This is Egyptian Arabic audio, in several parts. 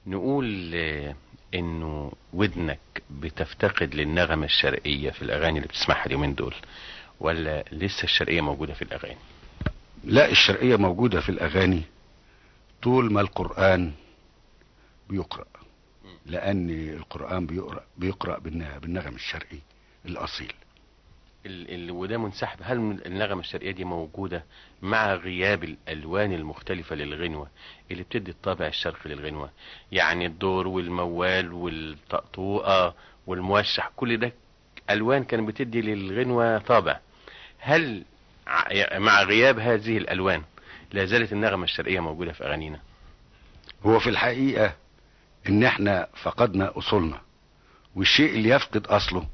نقول آه، انه ودنك بتفتقد للنغمة الشرقية في الاغاني اللي بتسمعها اليومين دول ولا لسه الشرقية موجودة في الاغاني لا الشرقية موجودة في الأغاني طول ما القرآن بيقرأ لأن القرآن بيقرأ, بيقرأ بالن- بالنغم الشرقي الأصيل ال- ال- وده منسحب هل من- النغمة الشرقية دي موجودة مع غياب الألوان المختلفة للغنوة اللي بتدي الطابع الشرقي للغنوة يعني الدور والموال والطقطوقة والموشح كل ده ألوان كانت بتدي للغنوة طابع هل ع- مع غياب هذه الألوان لا زالت النغمة الشرقية موجودة في أغانينا هو في الحقيقة إن إحنا فقدنا أصولنا والشيء اللي يفقد أصله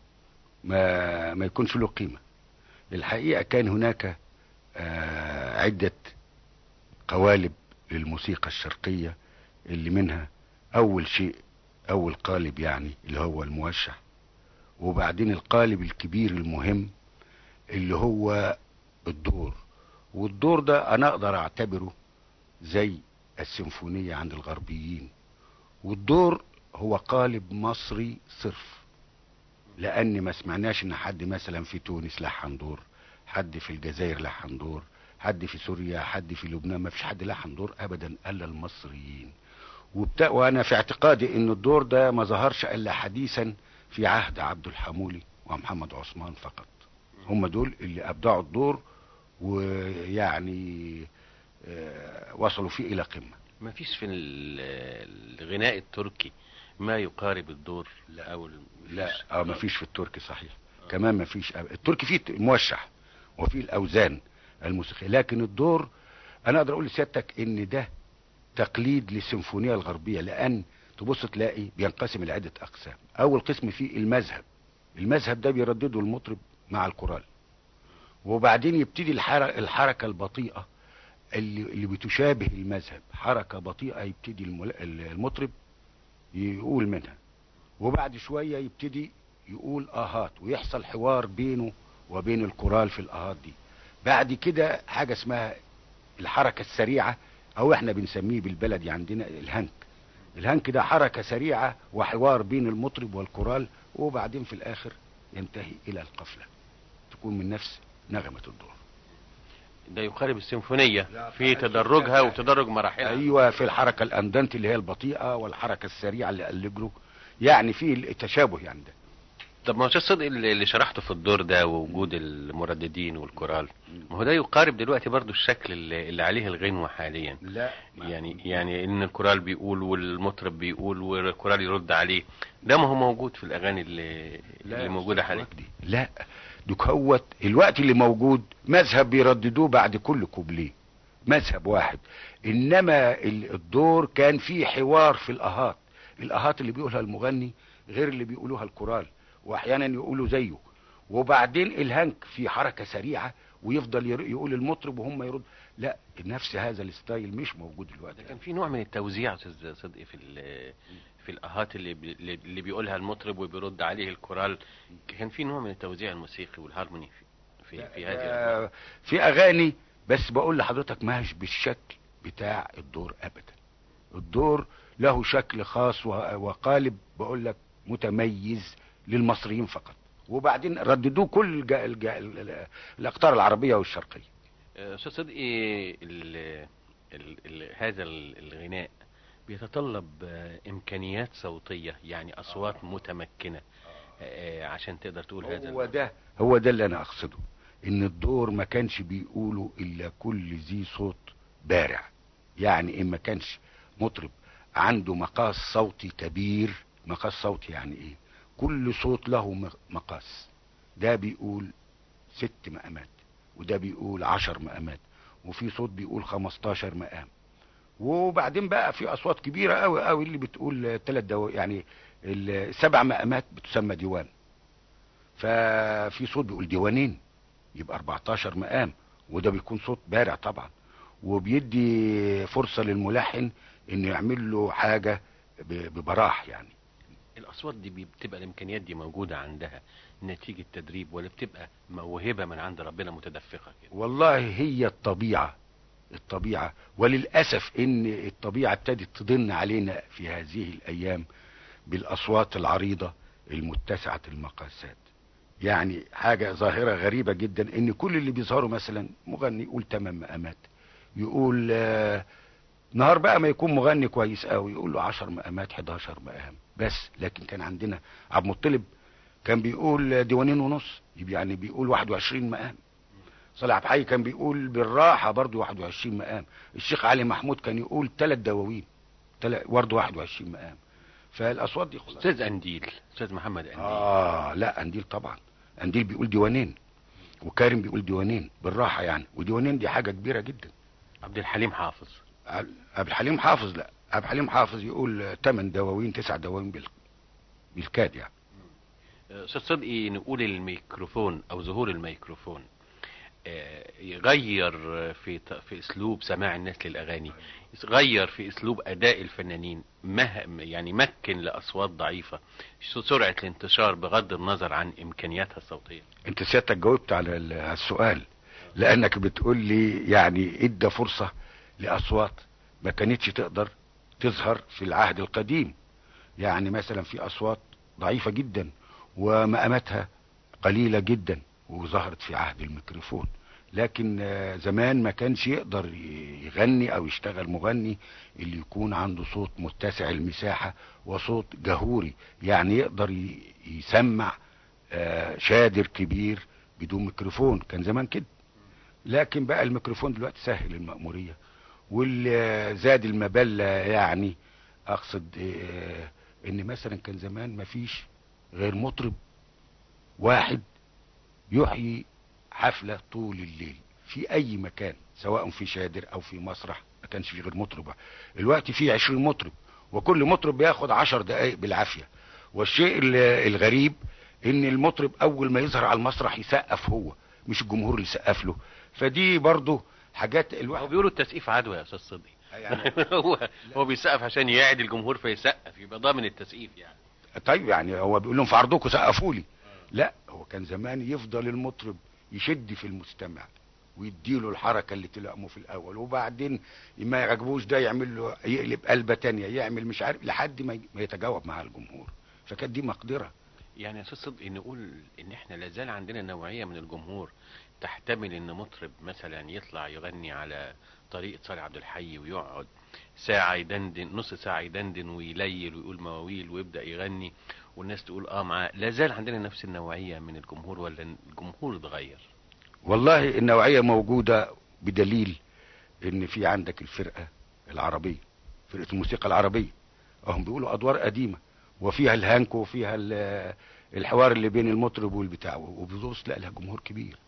ما ما يكونش له قيمة الحقيقة كان هناك آه، عدة قوالب للموسيقى الشرقية اللي منها أول شيء أول قالب يعني اللي هو الموشح وبعدين القالب الكبير المهم اللي هو الدور والدور ده أنا أقدر أعتبره زي السيمفونية عند الغربيين والدور هو قالب مصري صرف لان ما سمعناش ان حد مثلا في تونس لحن دور حد في الجزائر لحن دور حد في سوريا حد في لبنان ما فيش حد لحن دور ابدا الا المصريين وبتا... وانا في اعتقادي ان الدور ده ما ظهرش الا حديثا في عهد عبد الحمولي ومحمد عثمان فقط هم دول اللي ابدعوا الدور ويعني آه، وصلوا فيه الى قمه ما فيش في ال- الغناء التركي ما يقارب الدور لا. أو ال- لا مفيش. اه ما فيش في التركي صحيح كمان ما فيش التركي فيه موشح وفيه الاوزان الموسيقيه لكن الدور انا اقدر اقول لسيادتك ان ده تقليد للسيمفونيه الغربيه لان تبص تلاقي بينقسم لعده اقسام اول قسم فيه المذهب المذهب ده بيردده المطرب مع الكورال وبعدين يبتدي الحركه الحركه البطيئه اللي اللي بتشابه المذهب حركه بطيئه يبتدي المل- المطرب يقول منها وبعد شوية يبتدي يقول آهات ويحصل حوار بينه وبين الكورال في الآهات دي بعد كده حاجة اسمها الحركة السريعة أو احنا بنسميه بالبلدي عندنا الهنك الهنك ده حركة سريعة وحوار بين المطرب والكورال وبعدين في الآخر ينتهي إلى القفلة تكون من نفس نغمة الدور ده يقارب السيمفونية لا، في طبعاً. تدرجها وتدرج مراحلها ايوه في الحركه الاندنت اللي هي البطيئه والحركه السريعه اللي الجرو يعني في التشابه يعني ده طب ما هو شيخ صدقي اللي اللي شرحته في الدور ده ووجود المرددين والكورال ما هو ده يقارب دلوقتي برضو الشكل اللي اللي عليه الغنوة حاليا لا يعني يعني ان الكورال بيقول والمطرب بيقول والكورال يرد عليه ده ما هو موجود في الاغاني اللي, اللي موجودة حاليا لا دوك هوت الوقت اللي موجود مذهب بيرددوه بعد كل كوبليه مذهب واحد انما ال- الدور كان فيه حوار في الاهات الاهات اللي بيقولها المغني غير اللي بيقولوها الكورال واحيانا يقولوا زيه وبعدين الهنك في حركه سريعه ويفضل ير- يقول المطرب وهم يرد لا نفس هذا الستايل مش موجود دلوقتي ده كان في نوع من التوزيع يا استاذ صدقي في ال- في الاهات اللي بي اللي بيقولها المطرب وبيرد عليه الكورال كان في نوع من التوزيع الموسيقي والهارموني في في, في هذه الأنواع. آه، في اغاني بس بقول لحضرتك ماهش بالشكل بتاع الدور ابدا الدور له شكل خاص و- وقالب بقول لك متميز للمصريين فقط وبعدين رددوه كل الج... الج... ال- ال- الاقطار العربيه والشرقيه آه، استاذ صدقي ال ال ال هذا ال- الغناء بيتطلب آه، امكانيات صوتيه يعني اصوات متمكنه آه، عشان تقدر تقول هذا هو ال- ده هو ده اللي انا اقصده ان الدور ما كانش بيقوله الا كل ذي صوت بارع يعني ان ما كانش مطرب عنده مقاس صوتي كبير مقاس صوتي يعني ايه كل صوت له م- مقاس ده بيقول ست مقامات وده بيقول عشر مقامات وفي صوت بيقول خمستاشر مقام وبعدين بقى في اصوات كبيره قوي قوي اللي بتقول ثلاث دو يعني السبع مقامات بتسمى ديوان ففي صوت بيقول ديوانين يبقى 14 مقام وده بيكون صوت بارع طبعا وبيدي فرصة للملحن انه يعمل له حاجة ب- ببراح يعني الاصوات دي بي- بتبقى الامكانيات دي موجوده عندها نتيجه تدريب ولا بتبقى موهبه من عند ربنا متدفقه كده والله هي الطبيعة الطبيعة وللأسف ان الطبيعة ابتدت تضن علينا في هذه الايام بالاصوات العريضة المتسعة المقاسات يعني حاجة ظاهرة غريبة جدا ان كل اللي بيظهروا مثلا مغني يقول تمن مقامات يقول آه نهار بقى ما يكون مغني كويس قوي يقول له 10 مقامات 11 مقام بس لكن كان عندنا عبد المطلب كان بيقول ديوانين ونص يعني بيقول 21 مقام صالح عبد الحي كان بيقول بالراحه برضه 21 مقام الشيخ علي محمود كان يقول ثلاث دواوين برضه 21 مقام فالاصوات دي خلاص استاذ انديل استاذ محمد انديل اه لا انديل طبعا انديل بيقول ديوانين وكارم بيقول ديوانين بالراحه يعني وديوانين دي حاجه كبيره جدا عبد الحليم حافظ عبد الحليم حافظ لا عبد الحليم حافظ يقول 8 دواوين 9 دواوين بال... بالكاد يعني استاذ صدقي نقول الميكروفون او ظهور الميكروفون يغير في في اسلوب سماع الناس للاغاني غير في اسلوب اداء الفنانين مه يعني مكن لاصوات ضعيفه سرعه الانتشار بغض النظر عن امكانياتها الصوتيه انت سيادتك جاوبت على السؤال لانك بتقول لي يعني ادى فرصه لاصوات ما كانتش تقدر تظهر في العهد القديم يعني مثلا في اصوات ضعيفه جدا ومقاماتها قليله جدا وظهرت في عهد الميكروفون لكن زمان ما كانش يقدر يغني او يشتغل مغني اللي يكون عنده صوت متسع المساحة وصوت جهوري يعني يقدر يسمع شادر كبير بدون ميكروفون كان زمان كده لكن بقى الميكروفون دلوقتي سهل المأمورية واللي زاد المبلة يعني اقصد ان مثلا كان زمان ما فيش غير مطرب واحد يحيي حفلة طول الليل في اي مكان سواء في شادر او في مسرح ما كانش في غير مطرب الوقت في عشرين مطرب وكل مطرب بياخد عشر دقايق بالعافية والشيء الغريب ان المطرب اول ما يظهر على المسرح يسقف هو مش الجمهور اللي يسقف له فدي برضو حاجات الواحد هو بيقولوا التسقيف عدوى يا استاذ صدقي يعني هو هو بيسقف عشان يعد الجمهور فيسقف يبقى ضامن التسقيف يعني طيب يعني هو بيقول لهم في عرضكم سقفوا لي لا هو كان زمان يفضل المطرب يشد في المستمع ويديله الحركة اللي تلقمه في الأول وبعدين ما يعجبوش ده يعمل له يقلب قلبة تانية يعمل مش عارف لحد ما يتجاوب مع الجمهور فكانت دي مقدرة يعني يا استاذ صدقي نقول ان احنا لازال عندنا نوعية من الجمهور تحتمل ان مطرب مثلا يطلع يغني على طريقة صالح عبد الحي ويقعد ساعة يدندن نص ساعة يدندن ويليل ويقول مواويل ويبدأ يغني والناس تقول اه معاه لازال عندنا نفس النوعية من الجمهور ولا الجمهور اتغير والله النوعية موجودة بدليل ان في عندك الفرقة العربية فرقة الموسيقى العربية هم بيقولوا ادوار قديمة وفيها الهانكو وفيها الحوار اللي بين المطرب والبتاع وبيبص لا لها جمهور كبير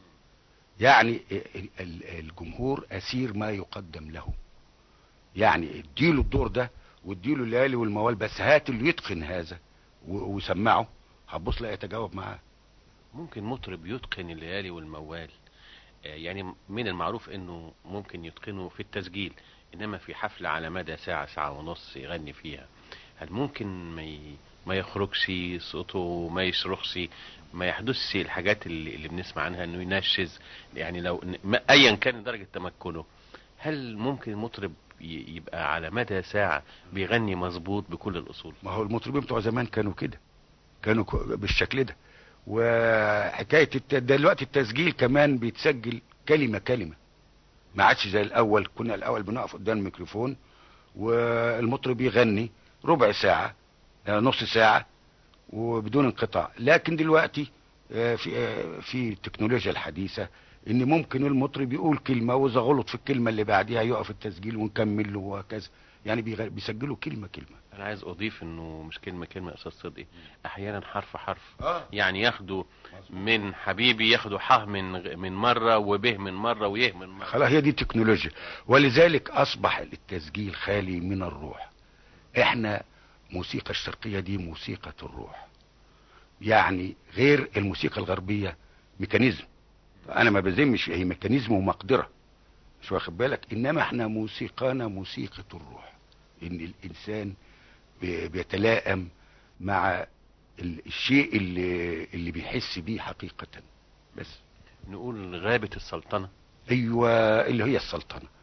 يعني الجمهور اسير ما يقدم له يعني اديله الدور ده واديله الليالي والموال بس هات اللي يتقن هذا وسمعه هتبص لا يتجاوب معاه ممكن مطرب يتقن الليالي والموال يعني من المعروف انه ممكن يتقنه في التسجيل انما في حفلة على مدى ساعة ساعة ونص يغني فيها هل ممكن ما ي... ما يخرجش صوته ما يصرخش ما يحدثش الحاجات اللي, اللي بنسمع عنها انه ينشز يعني لو ما... ايا كان درجة تمكنه هل ممكن المطرب يبقى على مدى ساعة بيغني مظبوط بكل الاصول ما هو المطربين بتوع زمان كانوا كده كانوا بالشكل ده وحكاية الت... دلوقتي التسجيل كمان بيتسجل كلمة كلمة ما عادش زي الاول كنا الاول بنقف قدام الميكروفون والمطرب يغني ربع ساعة نص ساعة وبدون انقطاع لكن دلوقتي في في التكنولوجيا الحديثة ان ممكن المطرب يقول كلمة واذا غلط في الكلمة اللي بعديها يقف التسجيل ونكمل له وهكذا يعني بيسجلوا كلمة كلمة انا عايز اضيف انه مش كلمة كلمة يا استاذ صدقي احيانا حرف حرف آه. يعني ياخدوا من حبيبي ياخدوا ح من من مرة وبه من مرة ويه من مرة خلاص هي دي التكنولوجيا ولذلك اصبح التسجيل خالي من الروح احنا موسيقى الشرقية دي موسيقى الروح يعني غير الموسيقى الغربية ميكانيزم انا ما بذمش هي ميكانيزم ومقدرة مش واخد بالك انما احنا موسيقانا موسيقى الروح ان الانسان بيتلائم مع الشيء اللي اللي بيحس بيه حقيقة بس نقول غابة السلطنة ايوه اللي هي السلطنة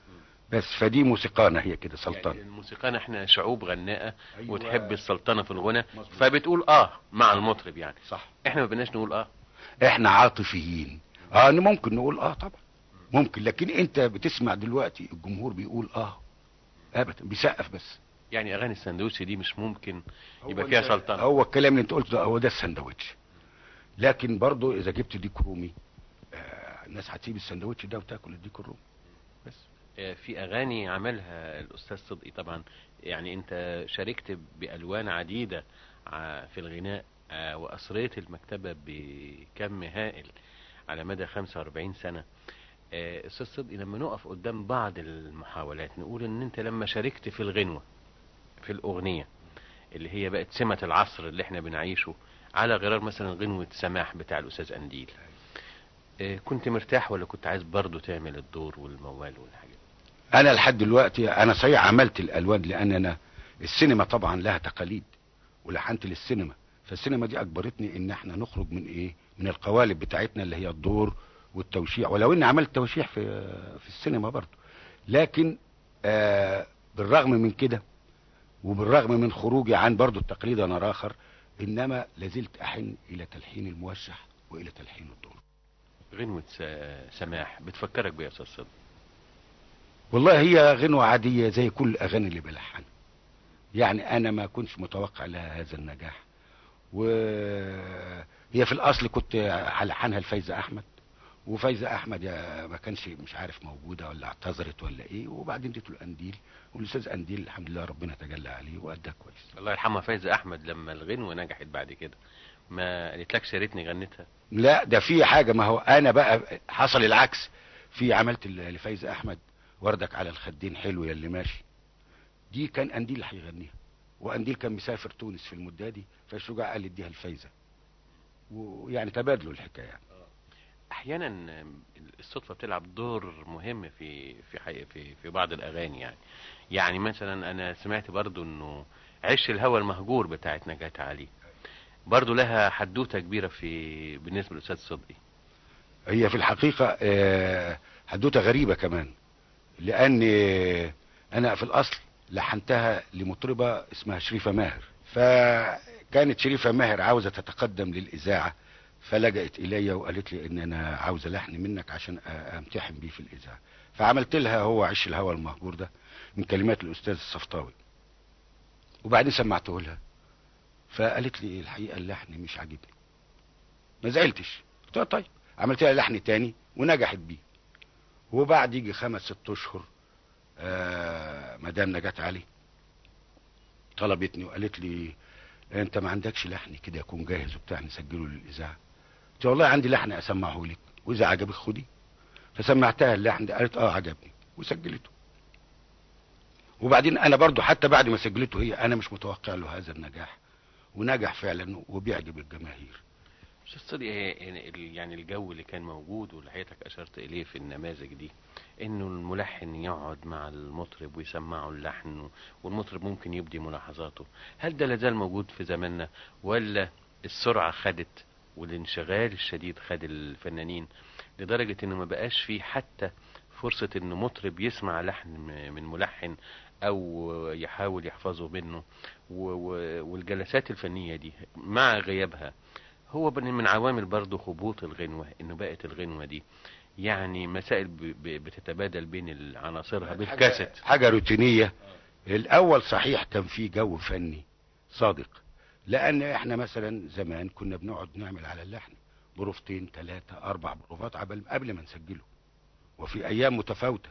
بس فدي موسيقانا هي كده يعني سلطان الموسيقى احنا شعوب غناءة أيوة. وتحب السلطنة في الغنى مظبوط. فبتقول اه مع المطرب يعني صح احنا ما بناش نقول اه احنا عاطفيين اه إن ممكن نقول اه طبعا ممكن لكن انت بتسمع دلوقتي الجمهور بيقول اه ابدا بيسقف بس يعني اغاني السندوتش دي مش ممكن هو يبقى فيها أنت- سلطنة هو الكلام اللي انت قلته ده هو ده السندوتش لكن برضو اذا جبت ديك رومي آه الناس هتسيب السندوتش ده وتاكل الديك الرومي بس آه، في اغاني عملها الاستاذ صدقي طبعا يعني انت شاركت بالوان عديدة ع- في الغناء آه، واثريت المكتبة بكم هائل على مدى 45 سنة آه، استاذ صدقي لما نقف قدام بعض المحاولات نقول ان انت لما شاركت في الغنوة في الاغنية اللي هي بقت سمة العصر اللي احنا بنعيشه على غرار مثلا غنوة سماح بتاع الاستاذ انديل آه، كنت مرتاح ولا كنت عايز برضو تعمل الدور والموال والحاجات انا لحد دلوقتي انا صحيح عملت الالوان لان انا السينما طبعا لها تقاليد ولحنت للسينما فالسينما دي اجبرتني ان احنا نخرج من ايه من القوالب بتاعتنا اللي هي الدور والتوشيع ولو اني عملت توشيح في في السينما برضه لكن آه بالرغم من كده وبالرغم من خروجي عن برضه التقليد انا راخر انما لازلت احن الى تلحين الموشح والى تلحين الدور غنوة س- سماح بتفكرك بيا يا استاذ صدقي والله هي غنوة عادية زي كل الأغاني اللي بلحنها يعني أنا ما كنتش متوقع لها هذا النجاح وهي في الأصل كنت هلحنها لفايزة أحمد وفايزة أحمد يا- ما كانش مش عارف موجودة ولا اعتذرت ولا إيه وبعدين اديته الأنديل والأستاذ أنديل الحمد لله ربنا تجلى عليه وأدى كويس الله يرحمها فايزة احمد لما الغنوة نجحت بعد كده ما قالتلكش يا ريتني غنيتها لا ده في حاجة ما هو أنا بقى حصل العكس في عملت ل- لفايزة أحمد وردك على الخدين حلو يا اللي ماشي دي كان أنديل اللي هيغنيها وأنديل كان مسافر تونس في المدة دي فالشجاع قال لي اديها لفايزة ويعني تبادلوا الحكاية يعني. احيانا الصدفة بتلعب دور مهم في في حي في في بعض الاغاني يعني يعني مثلا انا سمعت برضو انه عش الهوى المهجور بتاعت نجاة علي برضو لها حدوتة كبيرة في بالنسبة للاستاذ صدقي هي في الحقيقة آه، حدوتة غريبة كمان لأن آه، أنا في الأصل لحنتها لمطربة اسمها شريفة ماهر فكانت شريفة ماهر عاوزة تتقدم للإذاعة فلجأت إلي وقالت لي إن أنا عاوزة لحن منك عشان أ- أمتحن بيه في الإذاعة فعملت لها هو عش الهوى المهجور ده من كلمات الأستاذ الصفطاوي وبعدين سمعته لها فقالت لي الحقيقة اللحن مش عاجبني ما زعلتش قلت لها طيب عملت لها لحن تاني ونجحت بيه وبعد يجي خمس ست اشهر آه مدام نجاة علي طلبتني وقالت لي انت ما عندكش لحن كده يكون جاهز وبتاع نسجله للاذاعه قلت لها والله عندي لحن اسمعه لك واذا عجبك خدي فسمعتها اللحن ده قالت اه عجبني وسجلته وبعدين انا برضو حتى بعد ما سجلته هي انا مش متوقع له هذا النجاح ونجح فعلا وبيعجب الجماهير استاذ صدقي يعني ال- يعني الجو اللي كان موجود واللي حضرتك اشرت اليه في النماذج دي انه الملحن يقعد مع المطرب ويسمعه اللحن و- والمطرب ممكن يبدي ملاحظاته هل ده لازال موجود في زماننا ولا السرعة خدت والانشغال الشديد خد الفنانين لدرجة انه ما بقاش فيه حتى فرصة ان مطرب يسمع لحن م- من ملحن او يحاول يحفظه منه و- و- والجلسات الفنية دي مع غيابها هو بن- من عوامل برضه هبوط الغنوة انه بقت الغنوة دي يعني مسائل ب- ب- بتتبادل بين عناصرها بالكاسيت حاجة, حاجة روتينية الاول صحيح كان في جو فني صادق لان احنا مثلا زمان كنا بنقعد نعمل على اللحن بروفتين ثلاثة اربع بروفات قبل قبل ما نسجله وفي ايام متفاوتة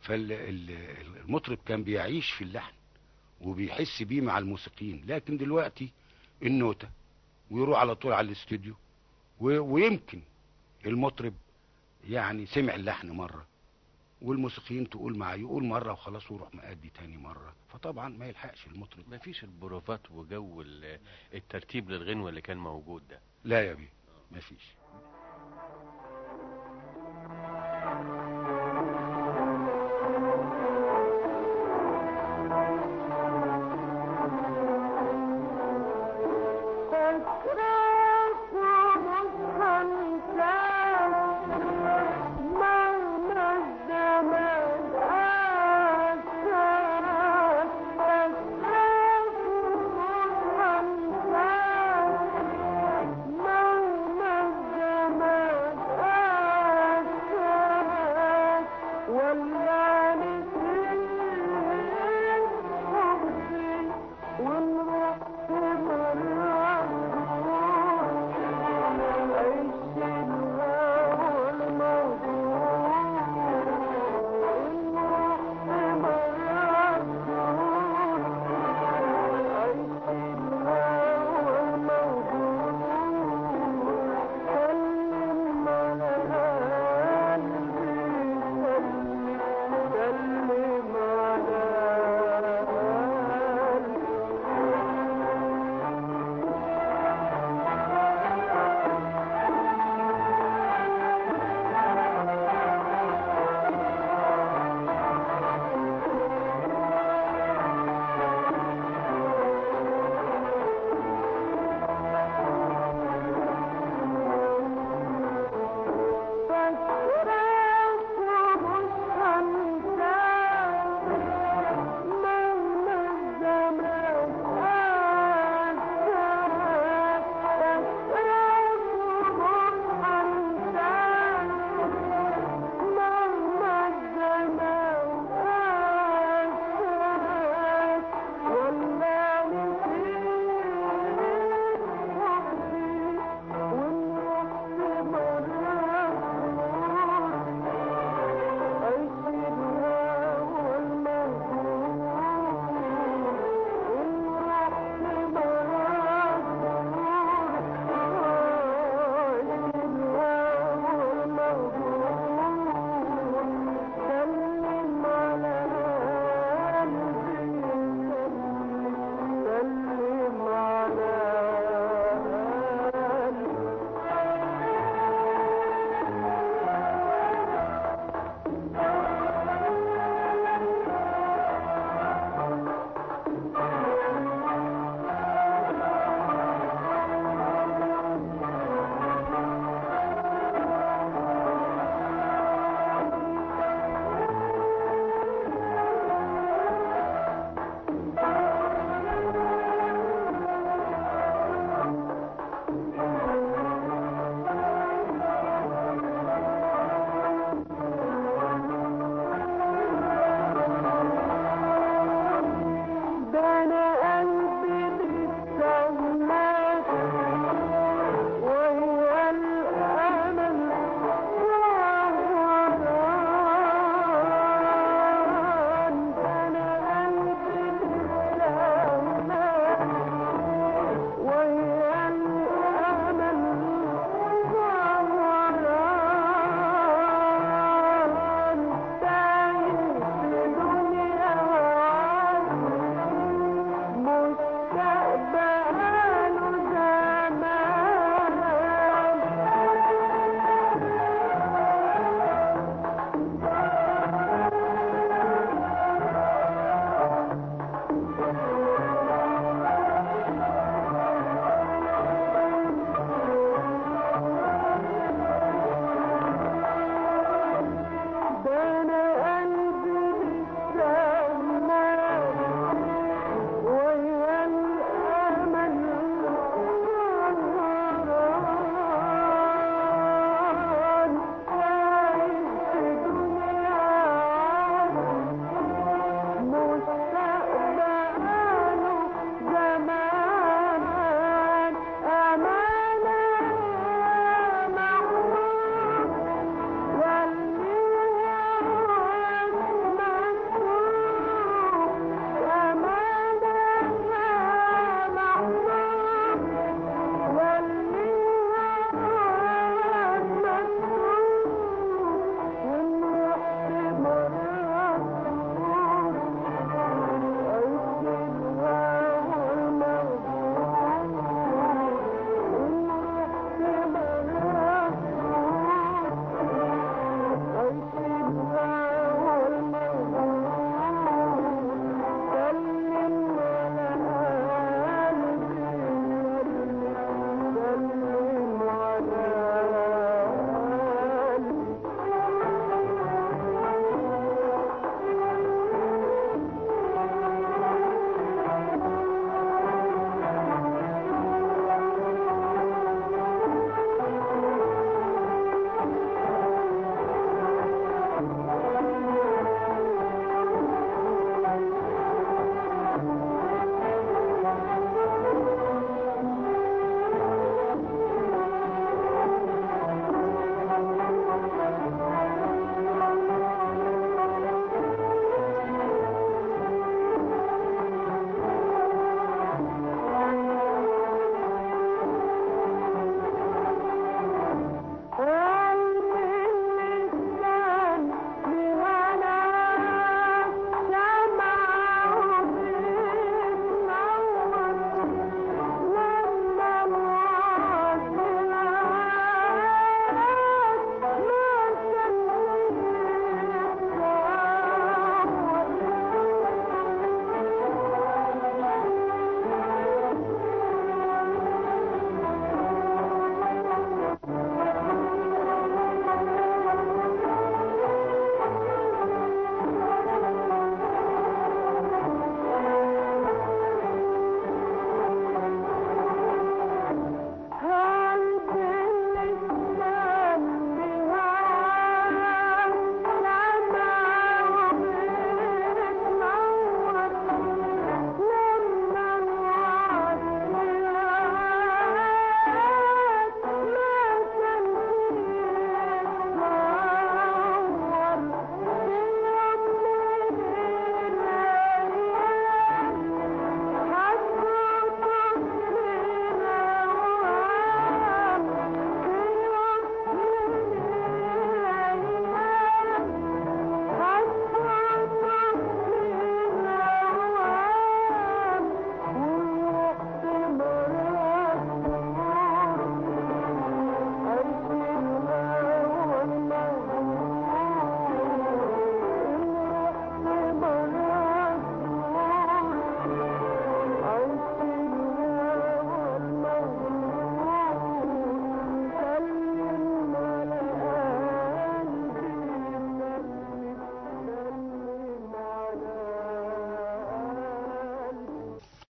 فالمطرب كان بيعيش في اللحن وبيحس بيه مع الموسيقيين لكن دلوقتي النوتة ويروح على طول على الاستوديو و- ويمكن المطرب يعني سمع اللحن مرة والموسيقيين تقول معاه يقول مرة وخلاص ويروح مأدي تاني مرة فطبعا ما يلحقش المطرب ما فيش البروفات وجو ال- الترتيب للغنوة اللي كان موجود ده لا يا بيه ما فيش مهما الزمان مولانا